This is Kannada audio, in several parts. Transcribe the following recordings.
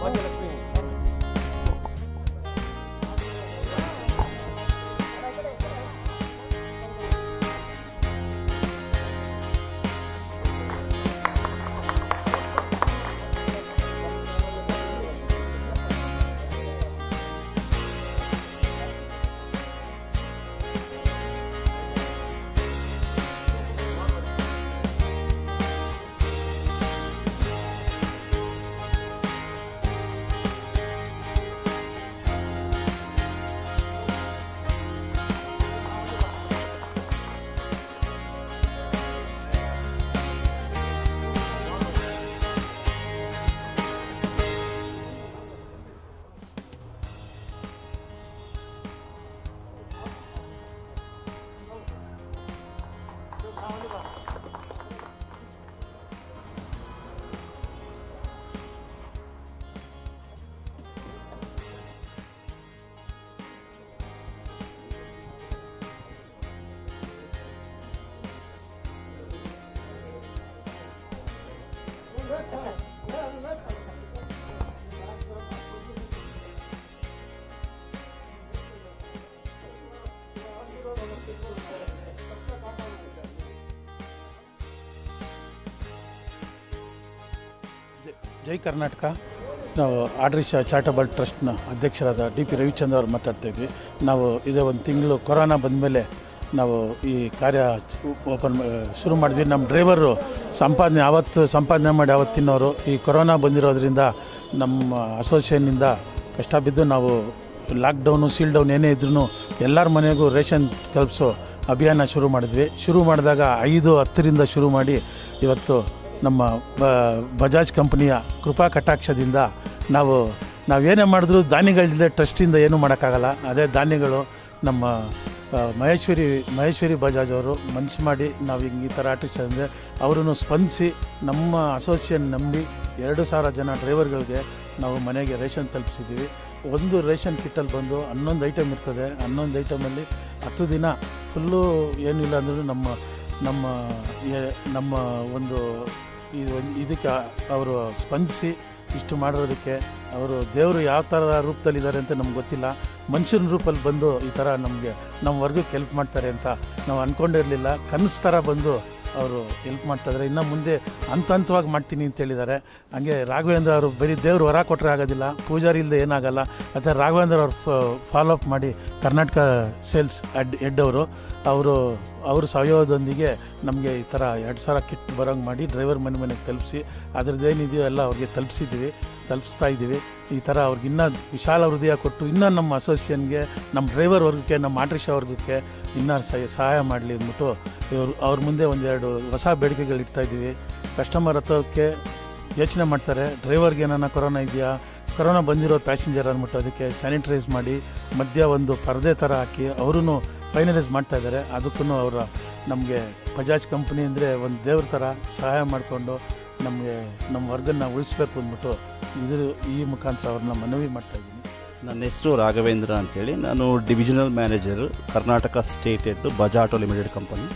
ಜೈ ಕರ್ನಾಟಕ ನಾವು ಆಡ್ರಿಶ ಚಾರಿಟಬಲ್ ಟ್ರಸ್ಟ್ನ ಅಧ್ಯಕ್ಷರಾದ ಡಿ ಪಿ ರವಿಚಂದ್ರ ಅವರು ಮಾತಾಡ್ತಾ ಇದ್ವಿ ನಾವು ಇದೇ ಒಂದು ತಿಂಗಳು ಕೊರೋನಾ ಬಂದಮೇಲೆ ನಾವು ಈ ಕಾರ್ಯ ಓಪನ್ ಶುರು ಮಾಡಿದ್ವಿ ನಮ್ಮ ಡ್ರೈವರು ಸಂಪಾದನೆ ಆವತ್ತು ಸಂಪಾದನೆ ಮಾಡಿ ಆವತ್ತು ತಿನ್ನೋರು ಈ ಕೊರೋನಾ ಬಂದಿರೋದ್ರಿಂದ ನಮ್ಮ ಅಸೋಸಿಯೇಷನ್ನಿಂದ ಕಷ್ಟ ಬಿದ್ದು ನಾವು ಲಾಕ್ಡೌನು ಸೀಲ್ ಡೌನ್ ಏನೇ ಇದ್ರೂ ಎಲ್ಲರ ಮನೆಗೂ ರೇಷನ್ ತಲುಪಿಸೋ ಅಭಿಯಾನ ಶುರು ಮಾಡಿದ್ವಿ ಶುರು ಮಾಡಿದಾಗ ಐದು ಹತ್ತರಿಂದ ಶುರು ಮಾಡಿ ಇವತ್ತು ನಮ್ಮ ಬ- ಬಜಾಜ್ ಕಂಪನಿಯ ಕೃಪಾ ಕಟಾಕ್ಷದಿಂದ ನಾವು ನಾವೇನೇ ಮಾಡಿದ್ರೂ ದಾನಿಗಳಿಂದ ಟ್ರಸ್ಟಿಂದ ಏನೂ ಮಾಡೋಕ್ಕಾಗಲ್ಲ ಅದೇ ಧಾನ್ಯಗಳು ನಮ್ಮ ಆ, ಮಹೇಶ್ವರಿ ಮಹೇಶ್ವರಿ ಬಜಾಜ್ ಅವರು ಮನಸ್ಸು ಮಾಡಿ ನಾವು ಹಿಂಗೆ ಈ ಥರ ಆರ್ಟಿಸ್ಟ್ ಅಂದರೆ ಅವರನ್ನು ಸ್ಪಂದಿಸಿ ನಮ್ಮ ಅಸೋಸಿಯೇಷನ್ ನಂಬಿ ಎರಡು ಸಾವಿರ ಜನ ಡ್ರೈವರ್ಗಳಿಗೆ ನಾವು ಮನೆಗೆ ರೇಷನ್ ತಲುಪಿಸಿದ್ದೀವಿ ಒಂದು ರೇಷನ್ ಕಿಟ್ಟಲ್ಲಿ ಬಂದು ಹನ್ನೊಂದು ಐಟಮ್ ಇರ್ತದೆ ಹನ್ನೊಂದು ಐಟಮಲ್ಲಿ ಹತ್ತು ದಿನ ಫುಲ್ಲು ಏನಿಲ್ಲ ಅಂದ್ರೂ ನಮ್ಮ ನಮ್ಮ ಏ- ನಮ್ಮ ಒಂದು ಇದು ಒಂದು ಇದಕ್ಕೆ ಅವರು ಸ್ಪಂದಿಸಿ ಇಷ್ಟು ಮಾಡಿರೋದಕ್ಕೆ ಅವರು ದೇವರು ಯಾವ ಥರ ರೂಪದಲ್ಲಿದ್ದಾರೆ ಅಂತ ನಮ್ಗೆ ಗೊತ್ತಿಲ್ಲ ಮನುಷ್ಯನ ರೂಪಲ್ಲಿ ಬಂದು ಈ ಥರ ನಮಗೆ ನಮ್ಮ ವರ್ಗಕ್ಕೆ ಹೆಲ್ಪ್ ಮಾಡ್ತಾರೆ ಅಂತ ನಾವು ಅಂದ್ಕೊಂಡಿರಲಿಲ್ಲ ಕನಸು ಥರ ಬಂದು ಅವರು ಹೆಲ್ಪ್ ಮಾಡ್ತಾಯಿದ್ದಾರೆ ಇನ್ನು ಮುಂದೆ ಹಂತ ಹಂತವಾಗಿ ಮಾಡ್ತೀನಿ ಅಂತ ಹೇಳಿದ್ದಾರೆ ಹಂಗೆ ರಾಘವೇಂದ್ರ ಅವರು ಬರೀ ದೇವ್ರು ಹೊರ ಕೊಟ್ಟರೆ ಆಗೋದಿಲ್ಲ ಪೂಜಾರಿ ಇಲ್ಲದೆ ಏನಾಗಲ್ಲ ಅಥವಾ ರಾಘವೇಂದ್ರ ಅವ್ರು ಫಾಲೋ ಅಪ್ ಮಾಡಿ ಕರ್ನಾಟಕ ಸೇಲ್ಸ್ ಅಡ್ ಹೆಡ್ ಅವರು ಅವರು ಅವ್ರ ಸಹಯೋಗದೊಂದಿಗೆ ನಮಗೆ ಈ ಥರ ಎರಡು ಸಾವಿರ ಕಿಟ್ ಬರೋಂಗೆ ಮಾಡಿ ಡ್ರೈವರ್ ಮನೆ ಮನೆಗೆ ತಲುಪಿಸಿ ಅದ್ರದ್ದು ಏನಿದೆಯೋ ಎಲ್ಲ ಅವ್ರಿಗೆ ತಲುಪಿಸಿದ್ದೀವಿ ತಲುಪಿಸ್ತಾ ಇದ್ದೀವಿ ಈ ಥರ ಅವ್ರಿಗೆ ಇನ್ನೂ ವಿಶಾಲ ಹೃದಯ ಕೊಟ್ಟು ಇನ್ನೂ ನಮ್ಮ ಅಸೋಸಿಯೇಷನ್ಗೆ ನಮ್ಮ ಡ್ರೈವರ್ ವರ್ಗಕ್ಕೆ ನಮ್ಮ ಆಟ್ರಿಷಾ ವರ್ಗಕ್ಕೆ ಇನ್ನೂ ಸಹ- ಸಹಾಯ ಮಾಡಲಿ ಅಂದ್ಬಿಟ್ಟು ಇವರು ಅವ್ರ ಮುಂದೆ ಒಂದೆರಡು ಹೊಸ ಬೇಡಿಕೆಗಳು ಇಡ್ತಾ ಇದ್ದೀವಿ ಕಸ್ಟಮರ್ ಹತ್ತೋಕ್ಕೆ ಯೋಚನೆ ಮಾಡ್ತಾರೆ ಡ್ರೈವರ್ಗೆ ಏನಾನ ಕೊರೋನಾ ಇದೆಯಾ ಕೊರೋನಾ ಬಂದಿರೋ ಪ್ಯಾಸೆಂಜರ್ ಅಂದ್ಬಿಟ್ಟು ಅದಕ್ಕೆ ಸ್ಯಾನಿಟೈಸ್ ಮಾಡಿ ಮಧ್ಯ ಒಂದು ಪರದೆ ಥರ ಹಾಕಿ ಅವರೂ ಫೈನಲೈಸ್ ಮಾಡ್ತಾ ಇದ್ದಾರೆ ಅದಕ್ಕೂ ಅವರ ನಮಗೆ ಬಜಾಜ್ ಕಂಪ್ನಿ ಅಂದರೆ ಒಂದು ದೇವ್ರ ಥರ ಸಹಾಯ ಮಾಡಿಕೊಂಡು ನಮಗೆ ನಮ್ಮ ವರ್ಗನ್ನ ಉಳಿಸ್ಬೇಕು ಅಂದ್ಬಿಟ್ಟು ಇದ್ರ ಈ ಮುಖಾಂತರ ಅವ್ರನ್ನ ಮನವಿ ಮಾಡ್ತಾ ಇದ್ದೀನಿ ನನ್ನ ಹೆಸರು ರಾಘವೇಂದ್ರ ಅಂತೇಳಿ ನಾನು ಡಿವಿಷನಲ್ ಮ್ಯಾನೇಜರು ಕರ್ನಾಟಕ ಸ್ಟೇಟ್ ಎದ್ದು ಬಜಾ ಆಟೋ ಲಿಮಿಟೆಡ್ ಕಂಪನಿ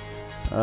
ಆ,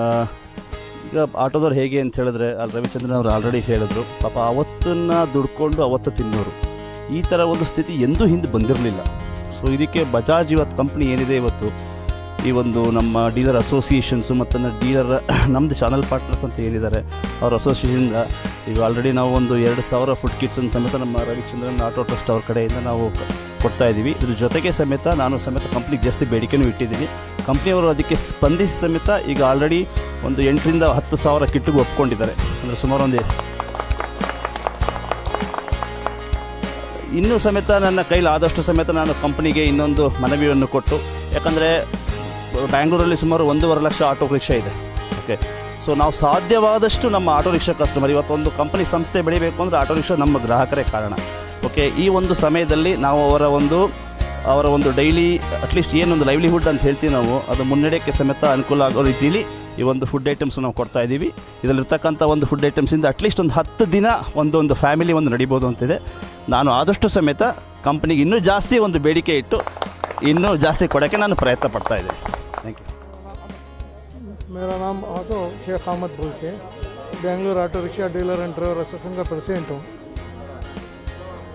ಈಗ ಆಟೋದವ್ರು ಹೇಗೆ ಅಂತ ಹೇಳಿದ್ರೆ ಅಲ್ಲಿ ರವಿಚಂದ್ರನ್ ಅವರು ಆಲ್ರೆಡಿ ಹೇಳಿದ್ರು ಪಾಪ ಅವತ್ತನ್ನು ದುಡ್ಕೊಂಡು ಅವತ್ತು ತಿನ್ನೋರು ಈ ಥರ ಒಂದು ಸ್ಥಿತಿ ಎಂದೂ ಹಿಂದೆ ಬಂದಿರಲಿಲ್ಲ ಸೊ ಇದಕ್ಕೆ ಬಜಾಜ್ ಇವತ್ತು ಕಂಪ್ನಿ ಏನಿದೆ ಇವತ್ತು ಈ ಒಂದು ನಮ್ಮ ಡೀಲರ್ ಅಸೋಸಿಯೇಷನ್ಸು ಮತ್ತು ಡೀಲರ್ ನಮ್ಮದು ಚಾನಲ್ ಪಾರ್ಟ್ನರ್ಸ್ ಅಂತ ಏನಿದ್ದಾರೆ ಅವ್ರ ಅಸೋಸಿಯೇಷನ್ದ ಈಗ ಆಲ್ರೆಡಿ ನಾವು ಒಂದು ಎರಡು ಸಾವಿರ ಫುಡ್ ಕಿಟ್ಸನ್ನು ಸಮೇತ ನಮ್ಮ ರವಿಚಂದ್ರನ್ ಆಟೋ ಟ್ರಸ್ಟ್ ಅವ್ರ ಕಡೆಯಿಂದ ನಾವು ಕ- ಕೊಡ್ತಾ ಇದ್ದೀವಿ ಇದ್ರ ಜೊತೆಗೆ ಸಮೇತ ನಾನು ಸಮೇತ ಕಂಪ್ನಿಗೆ ಜಾಸ್ತಿ ಬೇಡಿಕೆನೂ ಇಟ್ಟಿದ್ದೀನಿ ಕಂಪ್ನಿಯವರು ಅದಕ್ಕೆ ಸ್ಪಂದಿಸಿ ಸಮೇತ ಈಗ ಆಲ್ರೆಡಿ ಒಂದು ಎಂಟರಿಂದ ಹತ್ತು ಸಾವಿರ ಕಿಟ್ಟಿಗೆ ಒಪ್ಕೊಂಡಿದ್ದಾರೆ ಅಂದರೆ ಸುಮಾರು ಒಂದು ಇನ್ನೂ ಸಮೇತ ನನ್ನ ಕೈಲಿ ಆದಷ್ಟು ಸಮೇತ ನಾನು ಕಂಪ್ನಿಗೆ ಇನ್ನೊಂದು ಮನವಿಯನ್ನು ಕೊಟ್ಟು ಯಾಕಂದರೆ ಬ್ಯಾಂಗ್ಳೂರಲ್ಲಿ ಸುಮಾರು ಒಂದೂವರೆ ಲಕ್ಷ ಆಟೋ ರಿಕ್ಷಾ ಇದೆ ಓಕೆ ಸೊ ನಾವು ಸಾಧ್ಯವಾದಷ್ಟು ನಮ್ಮ ಆಟೋ ರಿಕ್ಷಾ ಕಸ್ಟಮರ್ ಇವತ್ತೊಂದು ಕಂಪನಿ ಸಂಸ್ಥೆ ಬೆಳಿಬೇಕು ಅಂದರೆ ಆಟೋ ರಿಕ್ಷಾ ನಮ್ಮ ಗ್ರಾಹಕರೇ ಕಾರಣ ಓಕೆ ಈ ಒಂದು ಸಮಯದಲ್ಲಿ ನಾವು ಅವರ ಒಂದು ಅವರ ಒಂದು ಡೈಲಿ ಅಟ್ಲೀಸ್ಟ್ ಏನೊಂದು ಲೈವ್ಲಿಹುಡ್ ಅಂತ ಹೇಳ್ತೀವಿ ನಾವು ಅದು ಮುನ್ನಡೆಯೋಕ್ಕೆ ಸಮೇತ ಅನುಕೂಲ ಆಗೋ ರೀತಿಯಲ್ಲಿ ಈ ಒಂದು ಫುಡ್ ಐಟಮ್ಸ್ ನಾವು ಕೊಡ್ತಾ ಇದ್ದೀವಿ ಇದರಲ್ಲಿರ್ತಕ್ಕಂಥ ಒಂದು ಫುಡ್ ಐಟಮ್ಸಿಂದ ಅಟ್ಲೀಸ್ಟ್ ಒಂದು ಹತ್ತು ದಿನ ಒಂದೊಂದು ಫ್ಯಾಮಿಲಿ ಒಂದು ನಡಿಬೋದು ಅಂತಿದೆ ನಾನು ಆದಷ್ಟು ಸಮೇತ ಕಂಪ್ನಿಗೆ ಇನ್ನೂ ಜಾಸ್ತಿ ಒಂದು ಬೇಡಿಕೆ ಇಟ್ಟು ಇನ್ನೂ ಜಾಸ್ತಿ ಕೊಡೋಕ್ಕೆ ನಾನು ಪ್ರಯತ್ನ ಪಡ್ತಾ ಇದ್ದೀನಿ ಥ್ಯಾಂಕ್ ಯು मेरा नाम ऑटो शेख अहमद बुल के Bengaluru auto rickshaw dealer and driver association का प्रेसिडेंट हूँ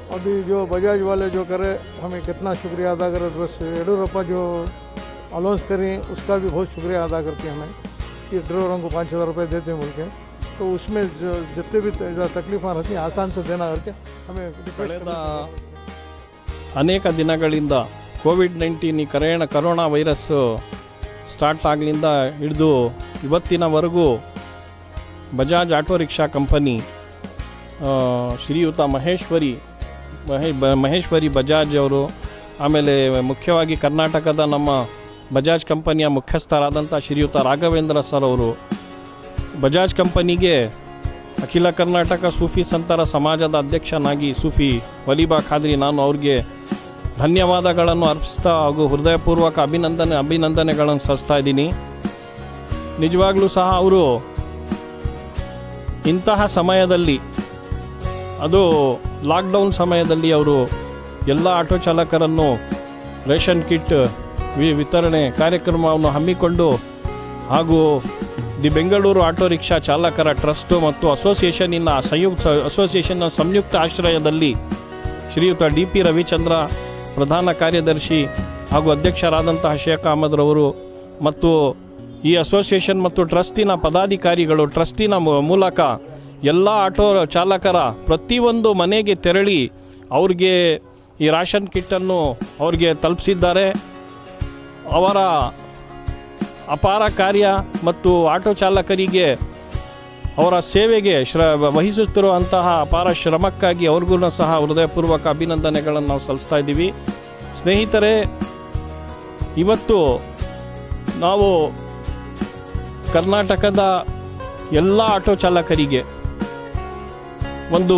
अभी जो बजाज वाले जो करे हमें कितना शुक्रिया अदा करे बस येडूरप्पा जो अनाउंस करें उसका भी बहुत शुक्रिया अदा करते हैं हमें कि ड्राइवरों को पाँच हज़ार रुपये देते हैं बोल के तो उसमें जो जितने भी तकलीफ़ें रहती हैं आसान से देना करके हमें रिक्वेस्ट ಕಳೆದ ಅನೇಕ ದಿನಗಳಿಂದ ಕೋವಿಡ್ ನೈನ್ಟೀನ್ ಈ ಕರೆಯಣ ಕರೋನಾ ವೈರಸ್ಸು ಸ್ಟಾರ್ಟ್ ಆಗಲಿಂದ ಹಿಡಿದು ಇವತ್ತಿನವರೆಗೂ ಬಜಾಜ್ ಆಟೋ ರಿಕ್ಷಾ ಕಂಪನಿ ಆ, ಶ್ರೀಯುತ ಮಹೇಶ್ವರಿ ಮಹೇ ಬ- ಮಹೇಶ್ವರಿ ಬಜಾಜ್ ಅವರು ಆಮೇಲೆ ಮುಖ್ಯವಾಗಿ ಕರ್ನಾಟಕದ ನಮ್ಮ ಬಜಾಜ್ ಕಂಪನಿಯ ಮುಖ್ಯಸ್ಥರಾದಂಥ ಶ್ರೀಯುತ ರಾಘವೇಂದ್ರ ಸರ್ ಅವರು ಬಜಾಜ್ ಕಂಪನಿಗೆ ಅಖಿಲ ಕರ್ನಾಟಕ ಸೂಫಿ ಸಂತರ ಸಮಾಜದ ಅಧ್ಯಕ್ಷನಾಗಿ ಸೂಫಿ ವಲೀಬಾ ಖಾದ್ರಿ ನಾನು ಅವ್ರಿಗೆ ಧನ್ಯವಾದಗಳನ್ನು ಅರ್ಪಿಸ್ತಾ ಹಾಗೂ ಹೃದಯಪೂರ್ವಕ ಅಭಿನಂದನೆ ಅಭಿನಂದನೆಗಳನ್ನು ಸಲ್ಲಿಸ್ತಾ ಇದ್ದೀನಿ ನಿಜವಾಗ್ಲೂ ಸಹ ಅವರು ಇಂತಹ ಸಮಯದಲ್ಲಿ ಅದು ಲಾಕ್ಡೌನ್ ಸಮಯದಲ್ಲಿ ಅವರು ಎಲ್ಲ ಆಟೋ ಚಾಲಕರನ್ನು ರೇಷನ್ ಕಿಟ್ ವಿ- ವಿತರಣೆ ಕಾರ್ಯಕ್ರಮವನ್ನು ಹಮ್ಮಿಕೊಂಡು ಹಾಗೂ ದಿ ಬೆಂಗಳೂರು ಆಟೋ ರಿಕ್ಷಾ ಚಾಲಕರ ಟ್ರಸ್ಟು ಮತ್ತು ಅಸೋಸಿಯೇಷನ್ನಿನ ಸಂಯುಕ್ತ ಅಸೋಸಿಯೇಷನ್ನ ಸಂಯುಕ್ತ ಆಶ್ರಯದಲ್ಲಿ ಶ್ರೀಯುತ ಡಿ ಪಿ ರವಿಚಂದ್ರ ಪ್ರಧಾನ ಕಾರ್ಯದರ್ಶಿ ಹಾಗೂ ಅಧ್ಯಕ್ಷರಾದಂತಹ ಶೇಖ್ ಅಹಮದ್ರವರು ಮತ್ತು ಈ ಅಸೋಸಿಯೇಷನ್ ಮತ್ತು ಟ್ರಸ್ಟಿನ ಪದಾಧಿಕಾರಿಗಳು ಟ್ರಸ್ಟಿನ ಮೂ- ಮೂಲಕ ಎಲ್ಲ ಆಟೋ ಚಾಲಕರ ಪ್ರತಿಯೊಂದು ಮನೆಗೆ ತೆರಳಿ ಅವ್ರಿಗೆ ಈ ರಾಷನ್ ಕಿಟ್ಟನ್ನು ಅವ್ರಿಗೆ ತಲುಪಿಸಿದ್ದಾರೆ ಅವರ ಅಪಾರ ಕಾರ್ಯ ಮತ್ತು ಆಟೋ ಚಾಲಕರಿಗೆ ಅವರ ಸೇವೆಗೆ ಶ್ರ ವಹಿಸುತ್ತಿರುವಂತಹ ಅಪಾರ ಶ್ರಮಕ್ಕಾಗಿ ಅವ್ರಿಗೂ ಸಹ ಹೃದಯಪೂರ್ವಕ ಅಭಿನಂದನೆಗಳನ್ನು ನಾವು ಸಲ್ಲಿಸ್ತಾ ಇದ್ದೀವಿ ಸ್ನೇಹಿತರೆ ಇವತ್ತು ನಾವು ಕರ್ನಾಟಕದ ಎಲ್ಲ ಆಟೋ ಚಾಲಕರಿಗೆ ಒಂದು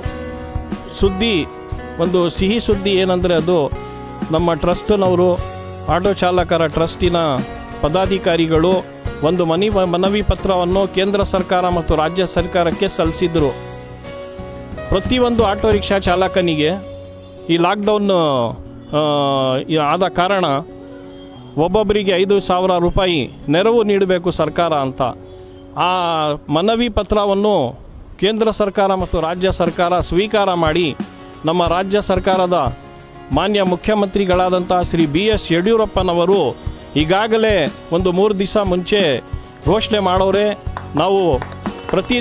ಸುದ್ದಿ ಒಂದು ಸಿಹಿ ಸುದ್ದಿ ಏನಂದರೆ ಅದು ನಮ್ಮ ಟ್ರಸ್ಟ್ನವರು ಆಟೋ ಚಾಲಕರ ಟ್ರಸ್ಟಿನ ಪದಾಧಿಕಾರಿಗಳು ಒಂದು ಮನಿ ಮನವಿ ಪತ್ರವನ್ನು ಕೇಂದ್ರ ಸರ್ಕಾರ ಮತ್ತು ರಾಜ್ಯ ಸರ್ಕಾರಕ್ಕೆ ಸಲ್ಲಿಸಿದ್ರು ಪ್ರತಿಯೊಂದು ಆಟೋ ರಿಕ್ಷಾ ಚಾಲಕನಿಗೆ ಈ ಲಾಕ್ಡೌನ್ ಆ, ಈ ಆದ ಕಾರಣ ಒಬ್ಬೊಬ್ಬರಿಗೆ ಐದು ಸಾವಿರ ರೂಪಾಯಿ ನೆರವು ನೀಡಬೇಕು ಸರ್ಕಾರ ಅಂತ ಆ ಮನವಿ ಪತ್ರವನ್ನು ಕೇಂದ್ರ ಸರ್ಕಾರ ಮತ್ತು ರಾಜ್ಯ ಸರ್ಕಾರ ಸ್ವೀಕಾರ ಮಾಡಿ ನಮ್ಮ ರಾಜ್ಯ ಸರ್ಕಾರದ ಮಾನ್ಯ ಮುಖ್ಯಮಂತ್ರಿಗಳಾದಂತಹ ಶ್ರೀ ಬಿ ಎಸ್ ಯಡಿಯೂರಪ್ಪನವರು ಈಗಾಗಲೇ ಒಂದು ಮೂರು ದಿವಸ ಮುಂಚೆ ಘೋಷಣೆ ಮಾಡೋರೆ ನಾವು ಪ್ರತಿ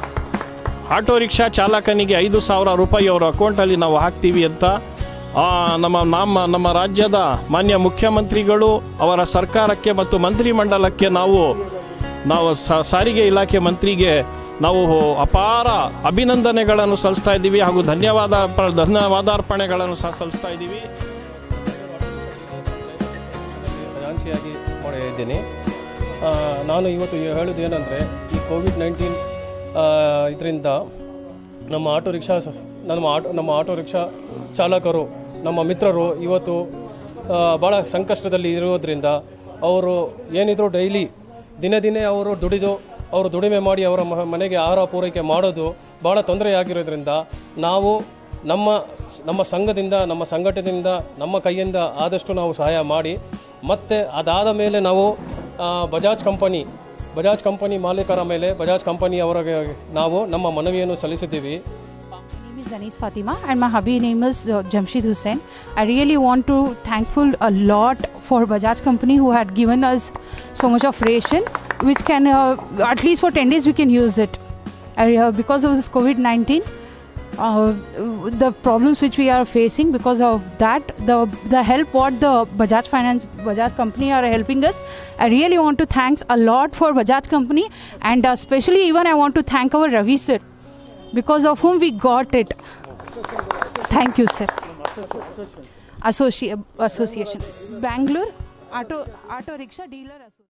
ಆಟೋ ರಿಕ್ಷಾ ಚಾಲಕನಿಗೆ ಐದು ಸಾವಿರ ರೂಪಾಯಿ ಅವರ ಅಕೌಂಟಲ್ಲಿ ನಾವು ಹಾಕ್ತೀವಿ ಅಂತ ಆ, ನಮ್ಮ ನಮ್ಮ ನಮ್ಮ ರಾಜ್ಯದ ಮಾನ್ಯ ಮುಖ್ಯಮಂತ್ರಿಗಳು ಅವರ ಸರ್ಕಾರಕ್ಕೆ ಮತ್ತು ಮಂತ್ರಿಮಂಡಲಕ್ಕೆ ನಾವು ನಾವು ಸ- ಸಾರಿಗೆ ಇಲಾಖೆ ಮಂತ್ರಿಗೆ ನಾವು ಅಪಾರ ಅಭಿನಂದನೆಗಳನ್ನು ಸಲ್ಲಿಸ್ತಾ ಇದ್ದೀವಿ ಹಾಗೂ ಧನ್ಯವಾದ ಪ- ಧನ್ಯವಾದಾರ್ಪಣೆಗಳನ್ನು ಸಹ ಸಲ್ಲಿಸ್ತಾ ಇದ್ದೀವಿ ಖಜಾಂಚಿಯಾಗಿ ಮಾಡಿದ್ದೇನೆ ಆ, ನಾನು ಇವತ್ತು ಹೇಳೋದು ಏನಂದರೆ ಈ ಕೋವಿಡ್ ನೈನ್ಟೀನ್ ಇದರಿಂದ ನಮ್ಮ ಆಟೋ ರಿಕ್ಷಾ ಸ- ನಮ್ಮ ಆಟೋ ನಮ್ಮ ಆಟೋ ರಿಕ್ಷಾ ಚಾಲಕರು ನಮ್ಮ ಮಿತ್ರರು ಇವತ್ತು ಆ, ಭಾಳ ಸಂಕಷ್ಟದಲ್ಲಿ ಇರೋದ್ರಿಂದ ಅವರು ಏನಿದ್ರು ಡೈಲಿ ದಿನೇ ದಿನೇ ಅವರು ದುಡಿದು ಅವರು ದುಡಿಮೆ ಮಾಡಿ ಅವರ ಮ- ಮನೆಗೆ ಆಹಾರ ಪೂರೈಕೆ ಮಾಡೋದು ಭಾಳ ತೊಂದರೆಯಾಗಿರೋದ್ರಿಂದ ನಾವು ನಮ್ಮ ನಮ್ಮ ಸಂಘದಿಂದ ನಮ್ಮ ಸಂಘಟನೆಯಿಂದ ನಮ್ಮ ಕೈಯಿಂದ ಆದಷ್ಟು ನಾವು ಸಹಾಯ ಮಾಡಿ ಮತ್ತು ಅದಾದ ಮೇಲೆ ನಾವು ಆ, ಬಜಾಜ್ ಕಂಪನಿ ಬಜಾಜ್ ಕಂಪನಿ ಮಾಲೀಕರ ಮೇಲೆ ಬಜಾಜ್ ಕಂಪನಿ ಅವರಿಗೆ ನಾವು ನಮ್ಮ ಮನವಿಯನ್ನು ಸಲ್ಲಿಸಿದ್ದೀವಿ My name is Anis Fatima and my hubby name is uh, Jamshid Hussain. I really want to thankful a lot for Bajaj company who had given us so much of ration, which can uh, at least for 10 days we can use it. I, uh, because of this COVID-19, uh, the problems which we are facing because of that, the the help what the Bajaj Finance Bajaj company are helping us. I really want to thanks a lot for Bajaj company and uh, especially even I want to thank our Ravi sir because of whom we got it. Thank you, sir. Associ- association. Bangalore Auto Auto Rickshaw Dealer Association.